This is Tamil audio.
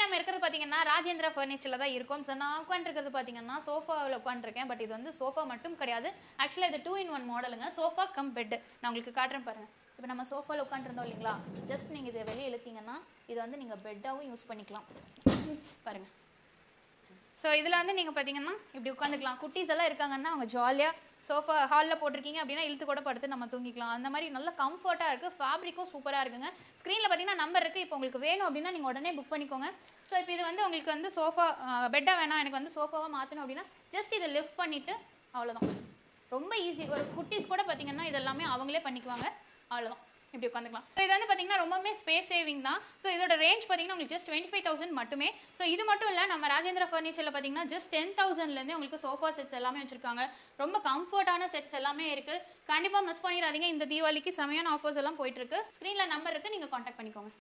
நம்ம இருக்கிறது பாத்தீங்கன்னா ராஜேந்திரா ஃபர்னிச்சர்ல தான் இருக்கும் சார் நான் உட்காந்துருக்கிறது பாத்தீங்கன்னா சோஃபாவில் உட்காந்துருக்கேன் பட் இது வந்து சோஃபா மட்டும் கிடையாது ஆக்சுவலாக இது டூ இன் ஒன் மாடலுங்க சோஃபா கம் பெட் நான் உங்களுக்கு காட்டுறேன் பாருங்க இப்போ நம்ம சோஃபாவில் உட்காந்துருந்தோம் இல்லைங்களா ஜஸ்ட் நீங்கள் இதை வெளியே இழுத்தீங்கன்னா இது வந்து நீங்கள் பெட்டாகவும் யூஸ் பண்ணிக்கலாம் பாருங்க ஸோ இதில் வந்து நீங்கள் பார்த்தீங்கன்னா இப்படி உட்காந்துக்கலாம் குட்டீஸ் எல்லாம் இருக்காங்கன்னா அவங்க ஜாலியாக சோஃபா ஹாலில் போட்டிருக்கீங்க அப்படின்னா இழுத்து கூட படுத்து நம்ம தூங்கிக்கலாம் அந்த மாதிரி நல்ல கம்ஃபர்ட்டாக இருக்குது ஃபேப்ரிக்கும் சூப்பராக இருக்குங்க ஸ்க்ரீனில் பார்த்தீங்கன்னா நம்பர் இருக்குது இப்போ உங்களுக்கு வேணும் அப்படின்னா நீங்கள் உடனே புக் பண்ணிக்கோங்க ஸோ இப்போ இது வந்து உங்களுக்கு வந்து சோஃபா பெட்டாக வேணாம் எனக்கு வந்து சோஃபாவாக மாற்றணும் அப்படின்னா ஜஸ்ட் இதை லிஃப்ட் பண்ணிவிட்டு அவ்வளோதான் ரொம்ப ஈஸி ஒரு குட்டீஸ் கூட பார்த்தீங்கன்னா இதெல்லாமே அவங்களே பண்ணிக்குவாங்க அவ்வளோதான் இப்படி உட்காந்துக்கலாம் ஸோ இது வந்து பார்த்தீங்கன்னா ரொம்பவே ஸ்பேஸ் சேவிங் தான் ஸோ இதோட ரேஞ்ச் பார்த்தீங்கன்னா உங்களுக்கு ஜஸ்ட் டுவெண்ட்டி ஃபைவ் தௌசண்ட் மட்டுமே ஸோ இது மட்டும் இல்லை நம்ம ராஜேந்திர ஃபர்னிச்சரில் பார்த்தீங்கன்னா ஜஸ்ட் டென் தௌசண்ட்லேருந்து உங்களுக்கு சோஃபா செட்ஸ் எல்லாமே வச்சிருக்காங்க ரொம்ப கம்ஃபர்ட்டான செட்ஸ் எல்லாமே இருக்குது கண்டிப்பாக மிஸ் பண்ணிடாதீங்க இந்த தீபாவளிக்கு செமையான ஆஃபர்ஸ் எல்லாம் போயிட்டு இருக்கு ஸ்க்ரீனில் நம்பர் இருக்குது நீங்கள் காண்டாக்ட் பண்ணிக்கோங்க